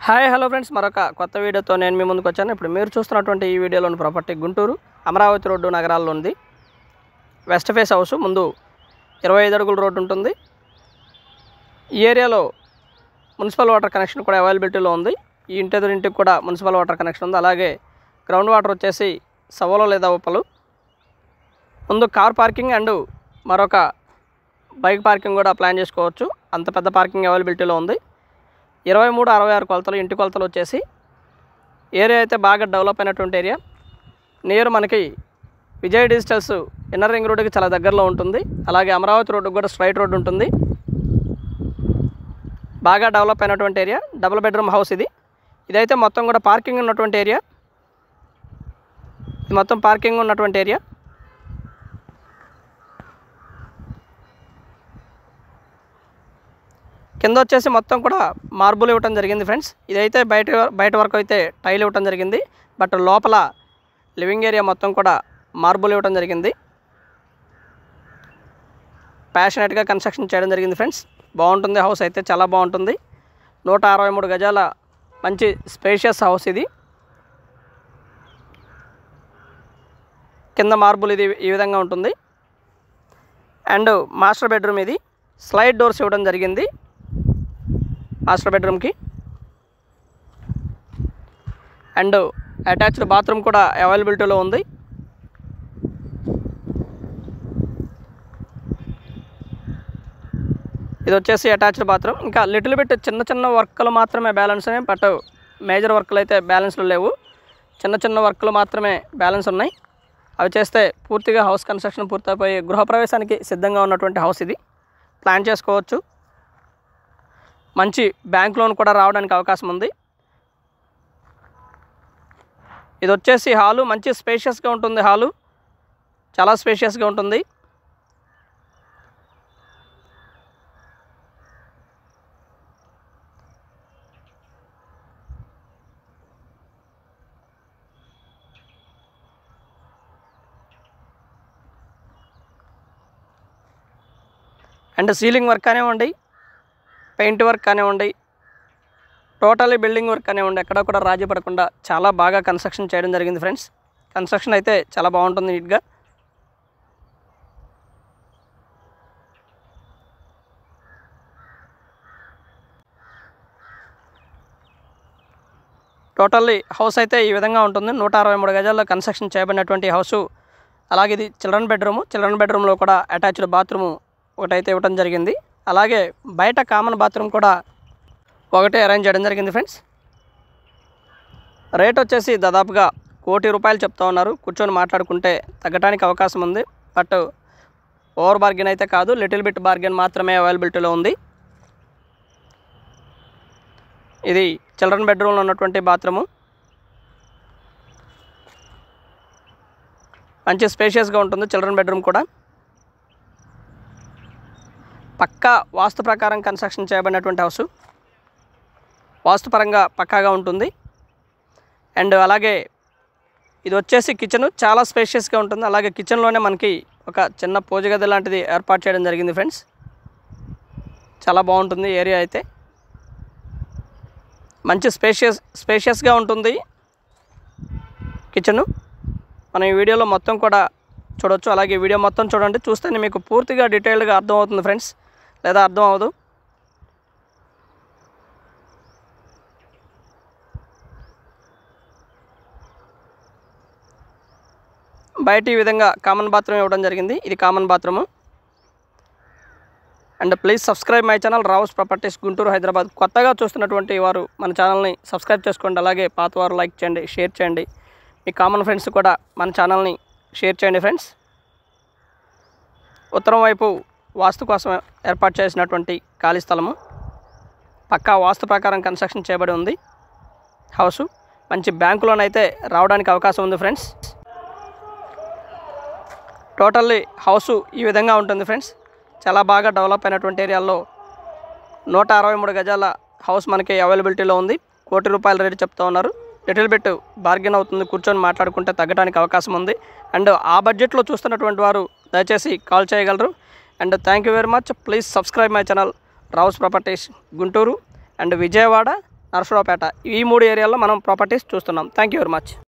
hi hello friends మరొక కొత్త వీడియోతో నేను మీ ముందుకు వచ్చాను ఇప్పుడు మీరు చూస్తున్నటువంటి ఈ వీడియోలోని ప్రాపర్టీ గుంటూరు అమరావతి రోడ్డు నగరాల్లో ఉంది వెస్ట్ ఫేస్ హౌస్ ముందు ఇరవై ఐదు అడుగుల రోడ్డు ఉంటుంది ఈ ఏరియాలో మున్సిపల్ వాటర్ కనెక్షన్ కూడా అవైలబిలిటీలో ఉంది ఈ ఇంటి ఎదురు ఇంటికి కూడా మున్సిపల్ వాటర్ కనెక్షన్ ఉంది అలాగే గ్రౌండ్ వాటర్ వచ్చేసి సవలో లేదా ఉప్పలు ముందు కార్ పార్కింగ్ అండ్ మరొక బైక్ పార్కింగ్ కూడా ప్లాన్ చేసుకోవచ్చు అంత పెద్ద పార్కింగ్ అవైలబిలిటీలో ఉంది ఇరవై మూడు అరవై ఆరు కొలతలు ఇంటి కొలతలు వచ్చేసి ఏరియా అయితే బాగా డెవలప్ అయినటువంటి ఏరియా నియర్ మనకి విజయ్ డిజిటల్స్ ఇన్నర్ రింగ్ రోడ్డుకి చాలా దగ్గరలో ఉంటుంది అలాగే అమరావతి రోడ్డుకి కూడా స్ట్రైట్ రోడ్డు ఉంటుంది బాగా డెవలప్ అయినటువంటి ఏరియా డబుల్ బెడ్రూమ్ హౌస్ ఇది ఇదైతే మొత్తం కూడా పార్కింగ్ ఉన్నటువంటి ఏరియా ఇది మొత్తం పార్కింగ్ ఉన్నటువంటి ఏరియా కింద వచ్చేసి మొత్తం కూడా మార్బుల్ ఇవ్వటం జరిగింది ఫ్రెండ్స్ ఇదైతే బయట బయట వరకు అయితే టైల్ ఇవ్వటం జరిగింది బట్ లోపల లివింగ్ ఏరియా మొత్తం కూడా మార్బుల్ ఇవ్వటం జరిగింది ప్యాషనెట్గా కన్స్ట్రక్షన్ చేయడం జరిగింది ఫ్రెండ్స్ బాగుంటుంది హౌస్ అయితే చాలా బాగుంటుంది నూట అరవై మూడు గజాల మంచి స్పేషియస్ హౌస్ ఇది కింద మార్బుల్ ఇది ఈ విధంగా ఉంటుంది అండ్ మాస్టర్ బెడ్రూమ్ ఇది స్లైడ్ డోర్స్ ఇవ్వడం జరిగింది మాస్టర్ బెడ్రూమ్కి అండ్ అటాచ్డ్ బాత్రూమ్ కూడా అవైలబిలిటీలో ఉంది ఇది వచ్చేసి అటాచ్డ్ బాత్రూమ్ ఇంకా లిటిల్ బిట్ చిన్న చిన్న వర్క్లు మాత్రమే బ్యాలెన్స్ ఉన్నాయి బట్ మేజర్ వర్క్లు అయితే బ్యాలెన్స్లు లేవు చిన్న చిన్న వర్క్లు మాత్రమే బ్యాలెన్స్ ఉన్నాయి అవి చేస్తే పూర్తిగా హౌస్ కన్స్ట్రక్షన్ పూర్తయిపోయి గృహప్రవేశానికి సిద్ధంగా ఉన్నటువంటి హౌస్ ఇది ప్లాన్ చేసుకోవచ్చు మంచి బ్యాంక్ లోన్ కూడా రావడానికి అవకాశం ఉంది ఇది వచ్చేసి హాలు మంచి స్పేషియస్గా ఉంటుంది హాలు చాలా స్పేషియస్గా ఉంటుంది అండ్ సీలింగ్ వర్క్ కానివ్వండి పెయింట్ వర్క్ కానివ్వండి టోటలీ బిల్డింగ్ వర్క్ కానివ్వండి ఎక్కడ కూడా రాజీ పడకుండా చాలా బాగా కన్స్ట్రక్షన్ చేయడం జరిగింది ఫ్రెండ్స్ కన్స్ట్రక్షన్ అయితే చాలా బాగుంటుంది నీట్గా టోటల్లీ హౌస్ అయితే ఈ విధంగా ఉంటుంది నూట అరవై మూడు గజాల్లో కన్స్ట్రక్షన్ చేయబడినటువంటి హౌసు అలాగే ఇది చిల్డ్రన్ బెడ్రూమ్ చిల్డ్రన్ బెడ్రూమ్లో కూడా అటాచ్డ్ బాత్రూము ఒకటైతే ఇవ్వడం జరిగింది అలాగే బయట కామన్ బాత్రూమ్ కూడా ఒకటే అరేంజ్ చేయడం జరిగింది ఫ్రెండ్స్ రేట్ వచ్చేసి దాదాపుగా కోటి రూపాయలు చెప్తా ఉన్నారు కూర్చొని మాట్లాడుకుంటే తగ్గడానికి అవకాశం ఉంది బట్ ఓవర్ బార్గెన్ అయితే కాదు లిటిల్ బిట్ బార్గెన్ మాత్రమే అవైలబిలిటీలో ఉంది ఇది చిల్డ్రన్ బెడ్రూమ్లో ఉన్నటువంటి బాత్రూము మంచి స్పేషియస్గా ఉంటుంది చిల్డ్రన్ బెడ్రూమ్ కూడా పక్కా వాస్తు ప్రకారం కన్స్ట్రక్షన్ చేయబడినటువంటి హౌస్ వాస్తుపరంగా పక్కాగా ఉంటుంది అండ్ అలాగే ఇది వచ్చేసి కిచెన్ చాలా స్పేషియస్గా ఉంటుంది అలాగే కిచెన్లోనే మనకి ఒక చిన్న పూజ గది లాంటిది ఏర్పాటు చేయడం జరిగింది ఫ్రెండ్స్ చాలా బాగుంటుంది ఏరియా అయితే మంచి స్పేషియస్ స్పేషియస్గా ఉంటుంది కిచెను మనం ఈ వీడియోలో మొత్తం కూడా చూడొచ్చు అలాగే వీడియో మొత్తం చూడండి చూస్తేనే మీకు పూర్తిగా డీటెయిల్డ్గా అర్థమవుతుంది ఫ్రెండ్స్ లేదా అర్థం అవ్వదు బయట ఈ విధంగా కామన్ బాత్రూమ్ ఇవ్వడం జరిగింది ఇది common bathroom and please subscribe my channel Rao's properties Guntur Hyderabad కొత్తగా చూస్తున్నటువంటి వారు మన ఛానల్ని సబ్స్క్రైబ్ చేసుకోండి అలాగే పాత వారు లైక్ చేయండి షేర్ చేయండి మీ కామన్ ఫ్రెండ్స్ కూడా మన ఛానల్ని షేర్ చేయండి ఫ్రెండ్స్ ఉత్తరం వైపు వాస్తు కోసం ఏర్పాటు చేసినటువంటి ఖాళీ స్థలము పక్కా వాస్తు ప్రకారం కన్స్ట్రక్షన్ చేయబడి ఉంది హౌసు మంచి బ్యాంకు లోన్ అయితే రావడానికి అవకాశం ఉంది ఫ్రెండ్స్ టోటల్లీ హౌసు ఈ విధంగా ఉంటుంది ఫ్రెండ్స్ చాలా బాగా డెవలప్ అయినటువంటి ఏరియాలో నూట అరవై మూడు గజాల హౌస్ మనకి అవైలబిలిటీలో ఉంది కోటి రూపాయల రేటు చెప్తా ఉన్నారు లిటిల్ బిట్ బార్గెన్ అవుతుంది కూర్చొని మాట్లాడుకుంటే తగ్గడానికి అవకాశం ఉంది అండ్ ఆ బడ్జెట్లో చూస్తున్నటువంటి వారు దయచేసి కాల్ చేయగలరు and thank you very much please subscribe my channel Rao's properties Guntur and Vijayawada Narasaraopet ఈ మూడు ఏరియాల్లో మనం ప్రాపర్టీస్ చూస్తున్నాం థ్యాంక్ యూ వెరీ మచ్